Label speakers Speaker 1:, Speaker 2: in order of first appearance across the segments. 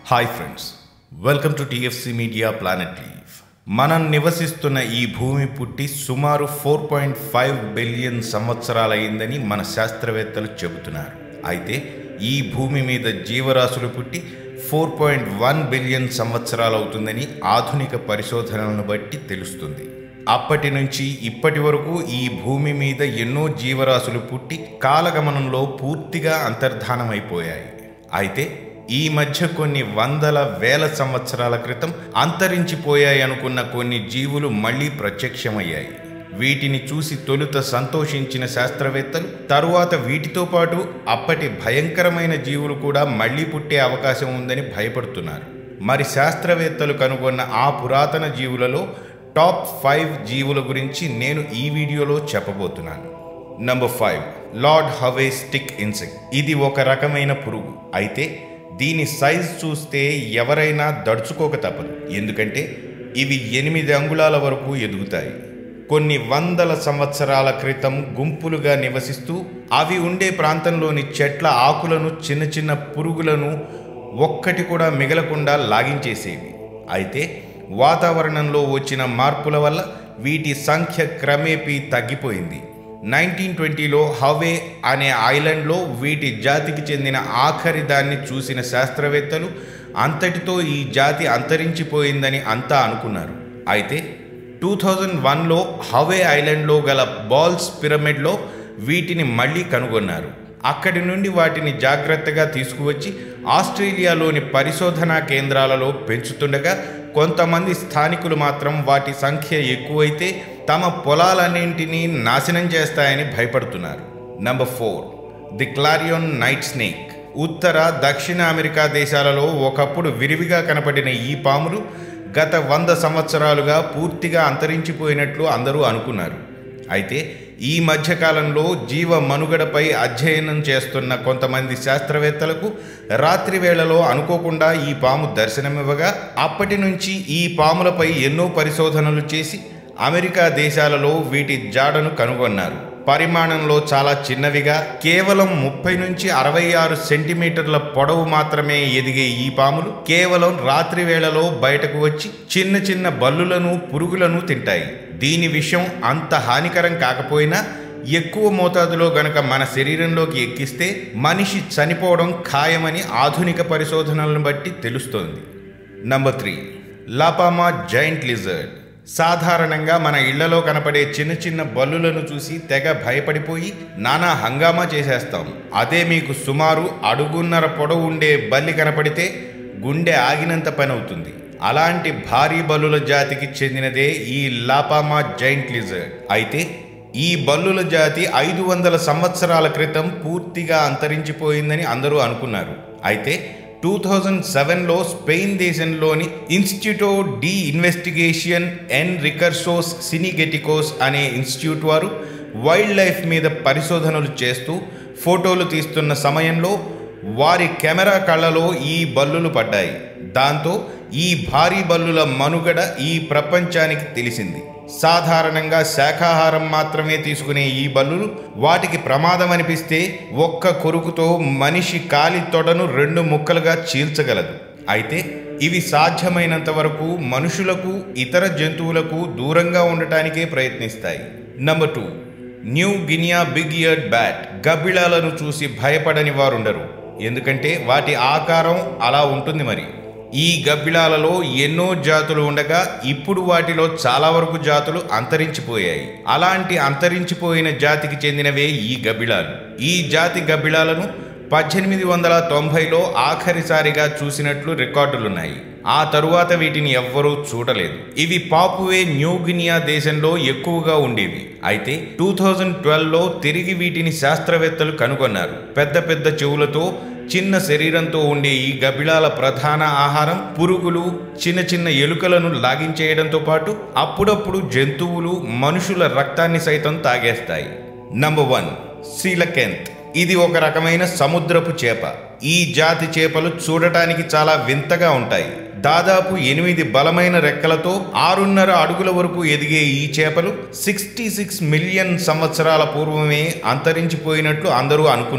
Speaker 1: hi friends welcome to TFC media planet live మనం నివసిస్తున్న ఈ భూమి పుట్టి సుమారు ఫోర్ పాయింట్ ఫైవ్ బిలియన్ సంవత్సరాలైందని మన శాస్త్రవేత్తలు చెబుతున్నారు అయితే ఈ భూమి మీద జీవరాశులు పుట్టి ఫోర్ పాయింట్ వన్ బిలియన్ సంవత్సరాలు అవుతుందని ఆధునిక పరిశోధనలను బట్టి తెలుస్తుంది అప్పటి నుంచి ఇప్పటి వరకు ఈ భూమి మీద ఎన్నో జీవరాశులు పుట్టి కాలగమనంలో పూర్తిగా అంతర్ధానమైపోయాయి అయితే ఈ మధ్య కొన్ని వందల వేల సంవత్సరాల క్రితం అంతరించిపోయాయి అనుకున్న కొన్ని జీవులు మళ్ళీ ప్రత్యక్షమయ్యాయి వీటిని చూసి తొలుత సంతోషించిన శాస్త్రవేత్తలు తరువాత వీటితో పాటు అప్పటి భయంకరమైన జీవులు కూడా మళ్ళీ పుట్టే అవకాశం ఉందని భయపడుతున్నారు మరి శాస్త్రవేత్తలు కనుగొన్న ఆ పురాతన జీవులలో టాప్ ఫైవ్ జీవుల గురించి నేను ఈ వీడియోలో చెప్పబోతున్నాను number five Lord Howe stick insect ఇది ఒక రకమైన పురుగు అయితే దీని సైజ్ చూస్తే ఎవరైనా దడుచుకోక తప్పదు ఎందుకంటే ఇవి ఎనిమిది అంగుళాల వరకు ఎదుగుతాయి కొన్ని వందల సంవత్సరాల క్రితం గుంపులుగా నివసిస్తూ అవి ఉండే ప్రాంతంలోని చెట్ల ఆకులను చిన్న చిన్న పురుగులను ఒక్కటి కూడా మిగలకుండా లాగించేసేవి అయితే వాతావరణంలో వచ్చిన మార్పుల వల్ల వీటి సంఖ్య క్రమేపీ తగ్గిపోయింది నైన్టీన్ ట్వంటీలో హవే అనే ఐలాండ్లో వీటి జాతికి చెందిన ఆఖరి దాన్ని చూసిన శాస్త్రవేత్తలు అంతటితో ఈ జాతి అంతరించిపోయిందని అంతా అనుకున్నారు అయితే టూ థౌజండ్ వన్లో హవే ఐలాండ్లో గల బాల్స్ పిరమిడ్లో వీటిని మళ్ళీ కనుగొన్నారు అక్కడి నుండి వాటిని జాగ్రత్తగా తీసుకువచ్చి ఆస్ట్రేలియాలోని పరిశోధనా కేంద్రాలలో పెంచుతుండగా కొంతమంది స్థానికులు మాత్రం వాటి సంఖ్య ఎక్కువైతే తమ పొలాలన్నింటినీ నాశనం చేస్తాయని భయపడుతున్నారు number four the Clarion night snake ఉత్తర దక్షిణ అమెరికా దేశాలలో ఒకప్పుడు విరివిగా కనపడిన ఈ పాములు గత వంద సంవత్సరాలుగా పూర్తిగా అంతరించిపోయినట్లు అందరూ అనుకున్నారు అయితే ఈ మధ్యకాలంలో జీవ మనుగడపై అధ్యయనం చేస్తున్న కొంతమంది శాస్త్రవేత్తలకు రాత్రి వేళలో అనుకోకుండా ఈ పాము దర్శనమివ్వగా అప్పటి నుంచి ఈ పాములపై ఎన్నో పరిశోధనలు చేసి అమెరికా దేశాలలో వీటి జాడను కనుగొన్నారు పరిమాణంలో చాలా చిన్నవిగా కేవలం ముప్పై నుంచి అరవై ఆరు సెంటీమీటర్ల పొడవు మాత్రమే ఎదిగే ఈ పాములు కేవలం రాత్రి వేళలో బయటకు వచ్చి చిన్న చిన్న బల్లులను పురుగులను తింటాయి దీని విషయం అంత హానికరం కాకపోయినా ఎక్కువ మోతాదులో గనక మన శరీరంలోకి ఎక్కిస్తే మనిషి చనిపోవడం ఖాయమని ఆధునిక పరిశోధనలను బట్టి తెలుస్తోంది number three La Palma giant lizard సాధారణంగా మన ఇళ్లలో కనపడే చిన్న చిన్న బల్లులను చూసి తెగ భయపడిపోయి నానా హంగామా చేసేస్తాం అదే మీకు సుమారు అడుగున్నర పొడవు ఉండే బల్లి కనపడితే గుండె ఆగినంత పని అవుతుంది అలాంటి భారీ బల్లుల జాతికి చెందినదే ఈ లాపామా జైంట్ లిజర్డ్ అయితే ఈ బల్లుల జాతి ఐదు వందల సంవత్సరాల క్రితం పూర్తిగా అంతరించిపోయిందని అందరూ అనుకున్నారు అయితే టూ థౌజండ్ సెవెన్లో స్పెయిన్ దేశంలోని ఇన్స్టిట్యూటో డి ఇన్వెస్టిగేషన్ ఎన్ రికర్సోస్ సినిగెటికోస్ అనే ఇన్స్టిట్యూట్ వారు వైల్డ్ లైఫ్ మీద పరిశోధనలు చేస్తూ ఫోటోలు తీస్తున్న సమయంలో వారి కెమెరా కళ్ళలో ఈ బల్లులు పడ్డాయి దాంతో ఈ భారీ బల్లుల మనుగడ ఈ ప్రపంచానికి తెలిసింది సాధారణంగా శాఖాహారం మాత్రమే తీసుకునే ఈ బల్లులు వాటికి ప్రమాదం అనిపిస్తే ఒక్క కొరుకుతో మనిషి కాలి తొడను రెండు ముక్కలుగా చీల్చగలదు అయితే ఇవి సాధ్యమైనంత వరకు మనుషులకు ఇతర జంతువులకు దూరంగా ఉండటానికే ప్రయత్నిస్తాయి number two New Guinea big eared bat గబ్బిళాలను చూసి భయపడని వారుండరు ఎందుకంటే వాటి ఆకారం అలా ఉంటుంది మరి ఈ గబ్బిళాలలో ఎన్నో జాతులు ఉండగా ఇప్పుడు వాటిలో చాలా వరకు జాతులు అంతరించిపోయాయి అలాంటి అంతరించిపోయిన జాతికి చెందినవే ఈ గబ్బిళాలు ఈ జాతి గబ్బిళాలను పద్దెనిమిది వందల తొంభైలో ఆఖరిసారిగా చూసినట్లు రికార్డులున్నాయి ఆ తరువాత వీటిని ఎవ్వరూ చూడలేదు ఇవి పాపువే న్యూగినియా దేశంలో ఎక్కువగా ఉండేవి అయితే టూ థౌజండ్ ట్వెల్వ్లో తిరిగి వీటిని శాస్త్రవేత్తలు కనుగొన్నారు పెద్ద పెద్ద చెవులతో చిన్న శరీరంతో ఉండే ఈ గబిళాల ప్రధాన ఆహారం పురుగులు చిన్న చిన్న ఎలుకలను లాగించేయడంతో పాటు అప్పుడప్పుడు జంతువులు మనుషుల రక్తాన్ని సైతం తాగేస్తాయి నంబర్ వన్ సీలకెంత్ ఇది ఒక రకమైన సముద్రపు చేప ఈ జాతి చేపలు చూడటానికి చాలా వింతగా ఉంటాయి దాదాపు ఎనిమిది బలమైన రెక్కలతో ఆరున్నర అడుగుల వరకు ఎదిగే ఈ చేపలు సిక్స్టీ సిక్స్ మిలియన్ సంవత్సరాల పూర్వమే అంతరించిపోయినట్లు అందరూ అనుకున్నారు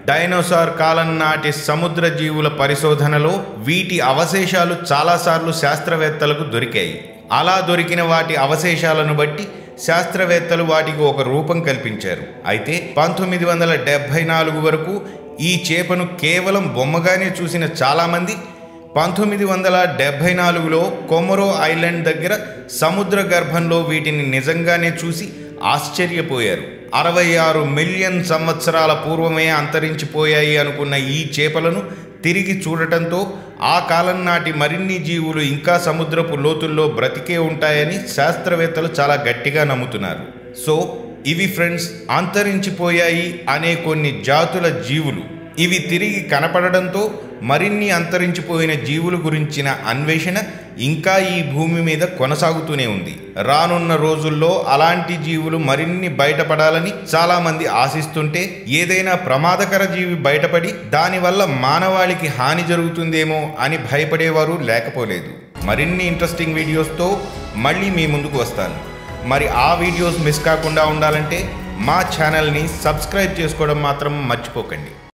Speaker 1: డైనోసార్ కాలం నాటి సముద్ర జీవుల పరిశోధనలో వీటి అవశేషాలు చాలాసార్లు శాస్త్రవేత్తలకు దొరికాయి అలా దొరికిన వాటి అవశేషాలను బట్టి శాస్త్రవేత్తలు వాటికి ఒక రూపం కల్పించారు అయితే పంతొమ్మిది వందల డెబ్భై నాలుగు వరకు ఈ చేపను కేవలం బొమ్మగానే చూసిన చాలామంది పంతొమ్మిది వందల డెబ్భై నాలుగులో కొమరో ఐలాండ్ దగ్గర సముద్ర గర్భంలో వీటిని నిజంగానే చూసి ఆశ్చర్యపోయారు అరవై ఆరు మిలియన్ సంవత్సరాల పూర్వమే అంతరించిపోయాయి అనుకున్న ఈ చేపలను తిరిగి చూడటంతో ఆ కాలం నాటి మరిన్ని జీవులు ఇంకా సముద్రపు లోతుల్లో బ్రతికే ఉంటాయని శాస్త్రవేత్తలు చాలా గట్టిగా నమ్ముతున్నారు సో ఇవి ఫ్రెండ్స్ అంతరించిపోయాయి అనే కొన్ని జాతుల జీవులు ఇవి తిరిగి కనపడడంతో మరిన్ని అంతరించిపోయిన జీవుల గురించిన అన్వేషణ ఇంకా ఈ భూమి మీద కొనసాగుతూనే ఉంది రానున్న రోజుల్లో అలాంటి జీవులు మరిన్ని బయటపడాలని చాలా మంది ఆశిస్తుంటే ఏదైనా ప్రమాదకర జీవి బయటపడి దానివల్ల మానవాళికి హాని జరుగుతుందేమో అని భయపడేవారు లేకపోలేదు మరిన్ని ఇంట్రెస్టింగ్ వీడియోస్తో మళ్ళీ మీ ముందుకు వస్తాను మరి ఆ వీడియోస్ మిస్ కాకుండా ఉండాలంటే మా ఛానల్ని సబ్స్క్రైబ్ చేసుకోవడం మాత్రం మర్చిపోకండి